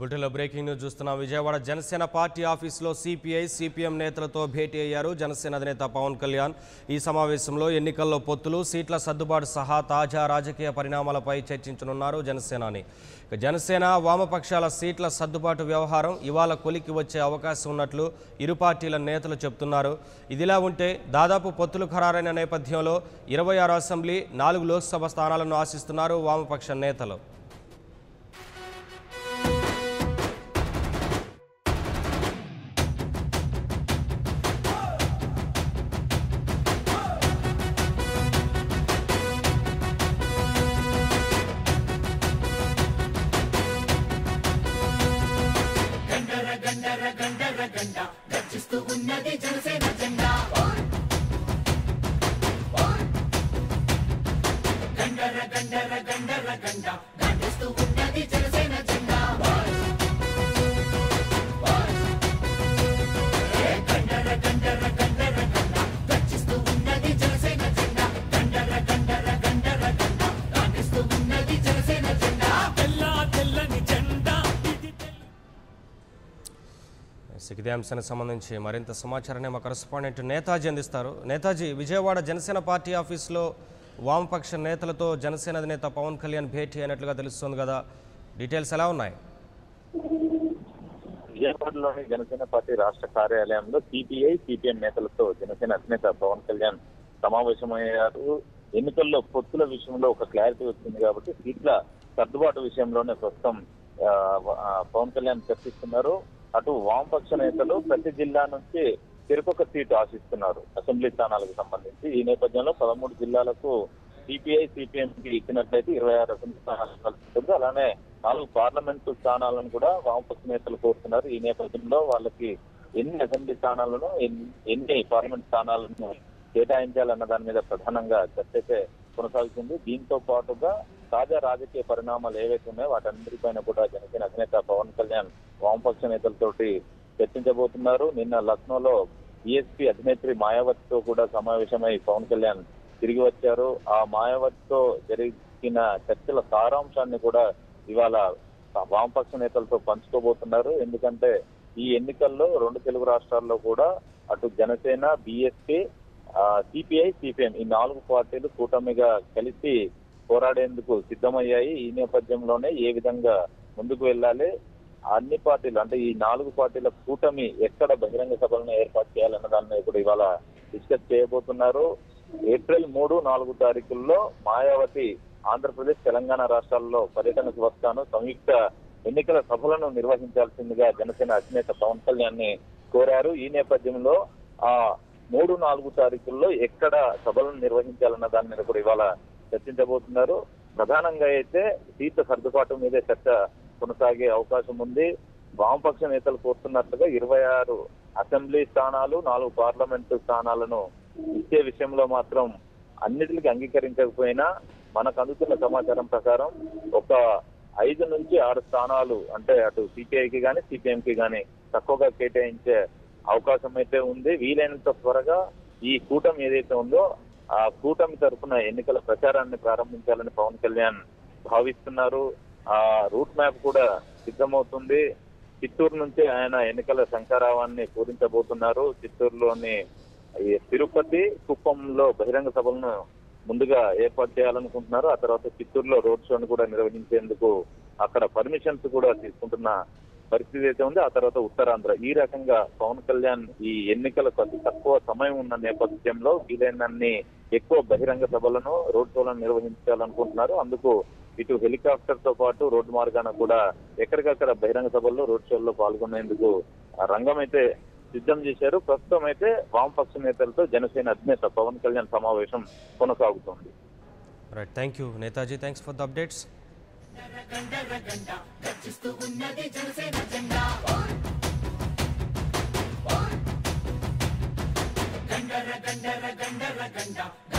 బులెటిన్లో breaking news చూస్తున్నాం Vijayawada Janasena party ఆఫీసులో సిపిఐ సిపిఎం నేతలతో భేటీ అయ్యారు జనసేన అధినేత పవన్ కళ్యాణ్ ఈ సమావేశంలో ఎన్నికల్లో పొత్తులు సీట్ల సర్దుబాటు సహా తాజా రాజకీయ పరిణామాలపై చర్చించనున్నారు జనసేనాని ఇక జనసేన వామపక్షాల సీట్ల సర్దుబాటు వ్యవహారం ఇవాళ కొలికి వచ్చే అవకాశం ఉన్నట్లు ఇరు పార్టీల నేతలు చెబుతున్నారు ఇదిలా ఉంటే దాదాపు పొత్తులు ఖరారైన నేపథ్యంలో ఇరవై ఆరు అసెంబ్లీ నాలుగు లోక్సభ స్థానాలను ఆశిస్తున్నారు వామపక్ష నేతలు తెల్ల తెల్లని జెండా ఇది ఇదే అంశానికి సంబంధించి మరింత సమాచారాన్ని మా కరస్పాండెంట్ నేతాజీ అందిస్తారు నేతాజీ విజయవాడ జనసేన పార్టీ ఆఫీసులో వామపక్ష నేతలతో జనసేన అధినేత పవన్ కళ్యాణ్ భేటీ అయినట్లుగా తెలుస్తుంది కదా డీటెయిల్స్ ఎలా ఉన్నాయి విజయవాడలోని జనసేన పార్టీ రాష్ట్ర కార్యాలయంలో సిపిఐ సిపిఎం నేతలతో జనసేన అధినేత పవన్ కళ్యాణ్ సమావేశమయ్యారు ఎన్నికల్లో పొత్తుల విషయంలో ఒక క్లారిటీ వచ్చింది కాబట్టి సీట్ల సర్దుబాటు విషయంలోనే ప్రస్తుతం ఆ, ఆ, పవన్ కళ్యాణ్ చర్చిస్తున్నారు అటు వామపక్ష నేతలు ప్రతి జిల్లా నుంచి తిరుపొక సీటు ఆశిస్తున్నారు అసెంబ్లీ స్థానాలకు సంబంధించి ఈ నేపథ్యంలో పదమూడు జిల్లాలకు సిపిఐ సిపిఎం కి ఇచ్చినట్లయితే ఇరవై ఆరు అసెంబ్లీ స్థానాలు కలుస్తుంది అలానే నాలుగు పార్లమెంటు స్థానాలను కూడా వామపక్ష నేతలు కోరుతున్నారు ఈ నేపథ్యంలో వాళ్ళకి ఎన్ని అసెంబ్లీ స్థానాలను ఎన్ని- ఎన్ని పార్లమెంట్ స్థానాలను కేటాయించాలన్న దాని మీద ప్రధానంగా చర్చ అయితే కొనసాగుతుంది దీంతో పాటుగా తాజా రాజకీయ పరిణామాలు ఏవైతే ఉన్నాయో వాటన్నిటిపైన కూడా జనసేన అధినేత పవన్ కళ్యాణ్ వామపక్ష నేతలతోటి చర్చించబోతున్నారు నిన్న లక్నోలో బీఎస్పీ అధినేత్రి మాయావతితో కూడా సమావేశమై పవన్ కళ్యాణ్ తిరిగి వచ్చారు ఆ మాయావతితో జరిగిన చర్చల సారాంశాన్ని కూడా ఇవాళ వామపక్ష నేతలతో పంచుకోబోతున్నారు ఎందుకంటే ఈ ఎన్నికల్లో రెండు తెలుగు రాష్ట్రాల్లో కూడా అటు జనసేన బీఎస్పీ సిపిఐ సిపిఎం ఈ నాలుగు పార్టీలు కూటమిగా కలిసి పోరాడేందుకు సిద్ధమయ్యాయి ఈ నేపథ్యంలోనే ఏ విధంగా ముందుకు వెళ్ళాలి అన్ని పార్టీలు అంటే ఈ నాలుగు పార్టీల కూటమి ఎక్కడ బహిరంగ సభలను ఏర్పాటు చేయాలన్న దాన్ని ఇప్పుడు ఇవాళ డిస్కస్ చేయబోతున్నారు ఏప్రిల్ మూడు నాలుగు తారీఖుల్లో మాయావతి ఆంధ్రప్రదేశ్ తెలంగాణ రాష్ట్రాల్లో పర్యటనకు వస్తాను సంయుక్త ఎన్నికల సభలను నిర్వహించాల్సిందిగా జనసేన అధినేత పవన్ కళ్యాణ్ ని కోరారు ఈ నేపథ్యంలో ఆ మూడు నాలుగు తారీఖుల్లో ఎక్కడ సభలను నిర్వహించాలన్న దాని మీద కూడా ఇవాళ చర్చించబోతున్నారు ప్రధానంగా అయితే సీట్ల సర్దుబాటు మీదే చర్చ కొనసాగే అవకాశం ఉంది వామపక్ష నేతలు కోరుతున్నట్లుగా ఇరవై ఆరు అసెంబ్లీ స్థానాలు నాలుగు పార్లమెంటు స్థానాలను ఇచ్చే విషయంలో మాత్రం అన్నిటికీ అంగీకరించకపోయినా మనకు అందుతున్న సమాచారం ప్రకారం ఒక ఐదు నుంచి ఆరు స్థానాలు అంటే అటు సిపిఐకి కానీ సిపిఎం కి కానీ తక్కువగా కేటాయించే అవకాశం అయితే ఉంది వీలైనంత త్వరగా ఈ కూటమి ఏదైతే ఉందో ఆ కూటమి తరఫున ఎన్నికల ప్రచారాన్ని ప్రారంభించాలని పవన్ కళ్యాణ్ భావిస్తున్నారు ఆ రూట్ మ్యాప్ కూడా సిద్ధమవుతుంది చిత్తూరు నుంచి ఆయన ఎన్నికల శంఖారావాన్ని పూరించబోతున్నారు చిత్తూరులోని ఈ తిరుపతి కుప్పంలో బహిరంగ సభలను ముందుగా ఏర్పాటు చేయాలనుకుంటున్నారు ఆ తర్వాత చిత్తూరులో రోడ్ షోని కూడా నిర్వహించేందుకు అక్కడ పర్మిషన్స్ కూడా తీసుకుంటున్న పరిస్థితి అయితే ఉంది ఆ తర్వాత ఉత్తరాంధ్ర ఈ రకంగా పవన్ కళ్యాణ్ ఈ ఎన్నికలకు అతి తక్కువ సమయం ఉన్న నేపథ్యంలో వీలైనన్ని ఎక్కువ బహిరంగ సభలను రోడ్ షోలను నిర్వహించాలనుకుంటున్నారు అందుకు ఇటు హెలికాప్టర్ తో పాటు రోడ్డు మార్గాన కూడా ఎక్కడికక్కడ బహిరంగ సభల్లో రోడ్ షోల్లో పాల్గొనేందుకు ఆ రంగం అయితే సిద్ధం చేశారు ప్రస్తుతం అయితే వామపక్ష నేతలతో జనసేన అధినేత పవన్ కళ్యాణ్ సమావేశం కొనసాగుతోంది right thank you Netaji thanks for the updates గండర గండర గండర గండ